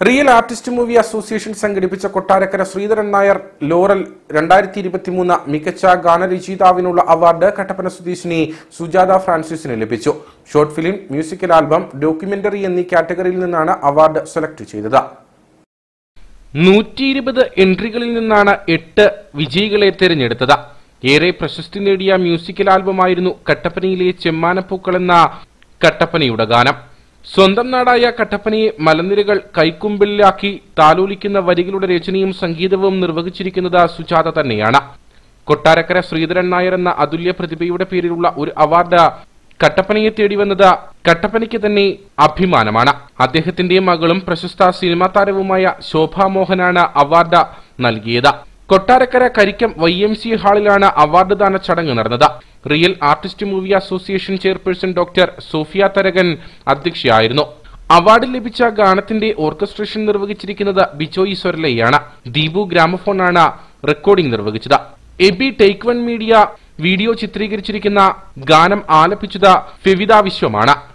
real artist movie association സംഘടിപ്പിച്ച Kottarakkara Sreedharan Nair laurel രണ്ടായിരത്തി ഇരുപത്തിമൂന്ന് മികച്ച ഗാനരചയിതാവിനുള്ള അവാർഡ് കട്ടപ്പന സ്വദേശിനി സുജാത ഫ്രാൻസിസിന് ലഭിച്ചു short film musical album documentary എന്നീ കാറ്റഗറിയിൽ നിന്നാണ് അവാർഡ് സെലക്ട് ചെയ്തത് നൂറ്റി ഇരുപത് എൻട്രികളിൽ നിന്നാണ് എട്ട് വിജയികളെ തിരഞ്ഞെടുത്തത് ഏറെ പ്രശസ്തി നേടിയ മ്യൂസിക്കൽ ആൽബമായിരുന്നു കട്ടപ്പനയിലെ ചെമ്മാനപ്പൂക്കൾ എന്ന കട്ടപ്പനയുടെ ഗാനം സ്വന്തം നാടായ കട്ടപ്പനയെ മലനിരകൾ കൈക്കുമ്പിലാക്കി താലോലിക്കുന്ന വരികളുടെ രചനയും സംഗീതവും നിർവഹിച്ചിരിക്കുന്നത് സുജാത തന്നെയാണ് കൊട്ടാരക്കര ശ്രീധരൻ നായർ എന്ന അതുല്യ പ്രതിഭയുടെ പേരിലുള്ള ഒരു അവാർഡ് കട്ടപ്പനയെ തേടി വന്നത് കട്ടപ്പനയ്ക്ക് തന്നെ അഭിമാനമാണ് അദ്ദേഹത്തിന്റെ മകളും പ്രശസ്ത സിനിമാ താരവുമായ ശോഭാ മോഹനാണ് അവാർഡ് നൽകിയത് Kottarakkara Karikkam Y M C ഹാളിലാണ് അവാർഡ് ദാന ചടങ്ങ് നടന്നത് real artist movie association chairperson doctor Sophia Tharakan അധ്യക്ഷയായിരുന്നു അവാർഡ് ലഭിച്ച ഗാനത്തിന്റെ ഓർക്കസ്ട്രേഷൻ നിർവഹിച്ചിരിക്കുന്നത് ബിജോയ് സ്വരലയാണ് ദീപു ഗ്രാമഫോണാണ് റെക്കോർഡിംഗ് നിർവഹിച്ചത് Aby take one media video ചിത്രീകരിച്ചിരിക്കുന്ന ഗാനം ആലപിച്ചത് ഫെവിത വിശ്വമാണ്